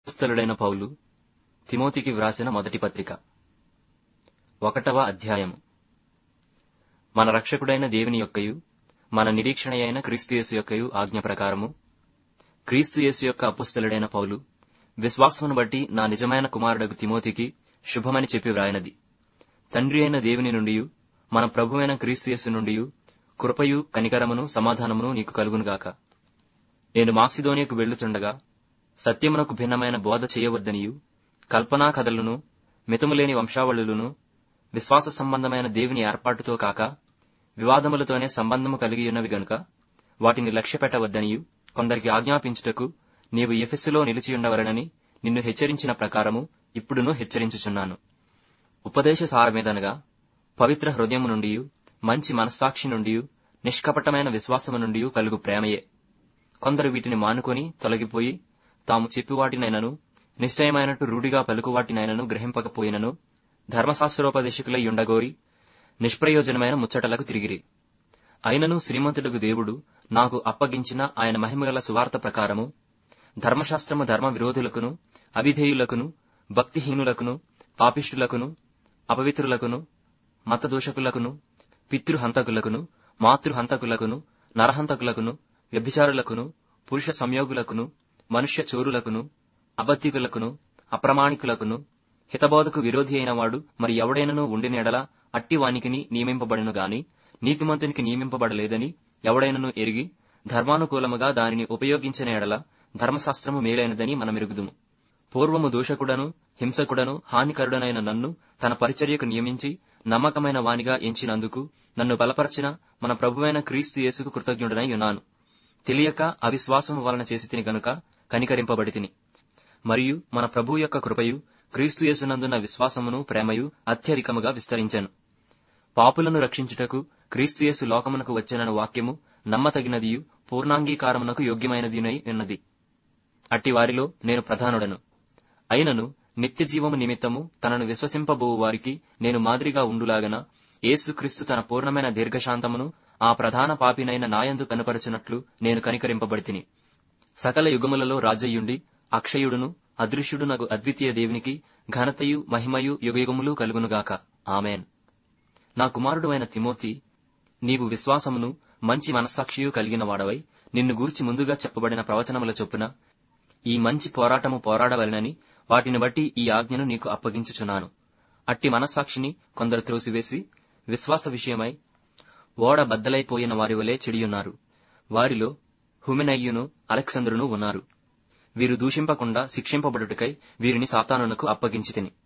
అపోస్తలుడైన పౌలు తిమోతికి వ్రాసిన మొదటి పత్రిక ఒకటవ అధ్యాయము మన రక్షకుడైన దేవుని యొక్కయు మన నిరీక్షణ అయిన క్రీస్తుయేసు యొక్కయు ఆజ్ఞ ప్రకారము క్రీస్తుయేసు యొక్క అపుస్తలుడైన పౌలు విశ్వాసమును బట్టి నా నిజమైన కుమారుడగు తిమోతికి శుభమని చెప్పి వ్రాయినది తండ్రి అయిన దేవుని నుండియు మన ప్రభువైన క్రీస్తుయేసు నుండియు కృపయు కనికరమును సమాధానమును నీకు కలుగునుగాక నేను మాసిదోనియకు వెళ్ళుచుండగా సత్యమునకు భిన్నమైన బోధ చేయవద్దనియు కల్పనా కథలను మితములేని వంశావళులను విశ్వాస సంబంధమైన దేవుని ఏర్పాటుతో కాక వివాదములతోనే సంబంధము కలిగియున్నవి గనుక వాటిని లక్ష్యపెట్టవద్దనియు కొందరికి ఆజ్ఞాపించుటకు నీవు ఎఫెస్సులో నిలిచియుండవలనని నిన్ను హెచ్చరించిన ప్రకారము ఇప్పుడును హెచ్చరించుచున్నాను ఉపదేశ సారమేదనగా పవిత్ర హృదయము నుండి మంచి మనస్సాక్షి నుండి నిష్కపటమైన విశ్వాసము నుండి కలుగు ప్రేమయే కొందరు వీటిని మానుకొని తొలగిపోయి తాము చెప్పివాటినైనను నిశ్చయమైనట్టు రూఢిగా పలుకువాటినైనను గ్రహింపకపోయినను ధర్మశాస్త్రోపదేశకులై ఉండగోరి నిష్ప్రయోజనమైన ముచ్చటలకు తిరిగిరి అయినను శ్రీమంతుడుగు దేవుడు నాకు అప్పగించిన ఆయన మహిమగల సువార్త ప్రకారము ధర్మశాస్త్రము ధర్మ విరోధులకును అవిధేయులకును భక్తిహీనులకును పాపిష్టులకును అపవిత్రులకును మతదూషకులకును పితృహంతకులకును మాతృహంతకులకును నరహంతకులకును వ్యభిచారులకును పురుష సంయోగులకును మనుష్య చోరులకును అబద్ధికులకును అప్రమాణికులకును హితబోధకు విరోధి అయిన వాడు మరి ఎవడైనను ఉండిన ఎడల అట్టి వానికిని నియమింపబడును గాని నీతిమంతునికి నియమింపబడలేదని ఎవడైనను ఎరిగి ధర్మానుకూలముగా దానిని ఉపయోగించిన ఎడల ధర్మశాస్త్రము మేలైనదని మనమెరుగుదుము పూర్వము దూషకుడను హింసకుడను హానికరుడనైన నన్ను తన పరిచర్యకు నియమించి నమ్మకమైన వానిగా ఎంచినందుకు నన్ను బలపరచిన మన ప్రభువైన క్రీస్తు యేసుకు కృతజ్ఞుడనై ఉన్నాను తెలియక అవిశ్వాసము వలన చేసి తిని గనుక కనికరింపబడి తిని మరియు మన ప్రభు యొక్క కృపయు క్రీస్తు యేసునందున్న విశ్వాసమును ప్రేమయు అత్యధికముగా విస్తరించెను పాపులను రక్షించుటకు క్రీస్తుయేసు లోకమునకు వచ్చిన వాక్యము నమ్మతగినదియు పూర్ణాంగీకారమునకు యోగ్యమైనదినై ఉన్నది అట్టి వారిలో నేను ప్రధానుడను అయినను నిత్య జీవము నిమిత్తము తనను విశ్వసింపబోవు వారికి నేను మాదిరిగా ఉండులాగన యేసుక్రీస్తు తన పూర్ణమైన దీర్ఘశాంతమును ఆ ప్రధాన పాపినైన నాయందు కనపరచునట్లు నేను కనికరింపబడితిని సకల యుగములలో రాజయ్యుండి అక్షయుడును అదృశ్యుడునగు అద్వితీయ దేవునికి ఘనతయు మహిమయు యుగయుగములు కలుగునుగాక ఆమెన్ నా కుమారుడు అయిన తిమోతి నీవు విశ్వాసమును మంచి మనస్సాక్షియు కలిగిన వాడవై నిన్ను గూర్చి ముందుగా చెప్పబడిన ప్రవచనముల చొప్పున ఈ మంచి పోరాటము పోరాడవలనని వాటిని బట్టి ఈ ఆజ్ఞను నీకు అప్పగించుచున్నాను అట్టి మనస్సాక్షిని కొందరు త్రోసివేసి విశ్వాస విషయమై ఓడ బద్దలైపోయిన వారి వలె చెడియున్నారు వారిలో హుమెనయ్యును అలెక్సంద్రును ఉన్నారు వీరు దూషింపకుండా శిక్షింపబడుటకై వీరిని సాతానునకు అప్పగించి తిని